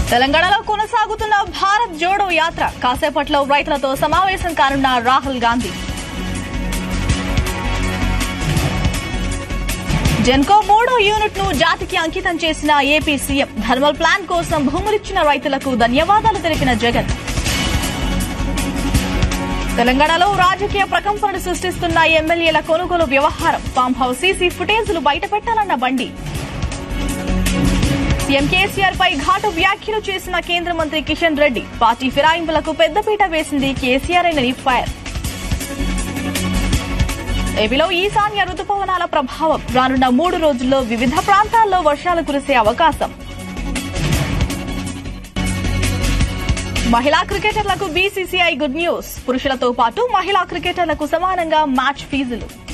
తెలంగాణలో కొనసాగుతున్న భారత్ జోడో యాత్ర కాసేపట్లో రైతులతో సమావేశం కానున్న రాహుల్ గాంధీ జెన్కో మూడో యూనిట్ ను జాతికి అంకితం చేసిన ఏపీ సీఎం థర్మల్ ప్లాన్ కోసం భూములిచ్చిన రైతులకు ధన్యవాదాలు తెలిపిన జగన్ తెలంగాణలో రాజకీయ ప్రకంపనలు సృష్టిస్తున్న ఎమ్మెల్యేల కొనుగోలు వ్యవహారం ఫామ్ హౌస్ సీసీ ఫుటేజీలు బయటపెట్టాలన్న బండి సీఎం కేసీఆర్ పై ఘాటు వ్యాఖ్యలు చేసిన కేంద్ర మంత్రి కిషన్ రెడ్డి పార్టీ ఫిరాయింపులకు పెద్దపీట వేసింది కేసీఆర్ అని ఫైర్ ఏపీలో ఈశాన్య రుతుపవనాల ప్రభావం రానున్న మూడు రోజుల్లో వివిధ ప్రాంతాల్లో వర్షాలు కురిసే అవకాశం మహిళా క్రికెటర్లకు బీసీసీఐ గుడ్ న్యూస్ పురుషులతో పాటు మహిళా క్రికెటర్లకు సమానంగా మ్యాచ్ ఫీజులు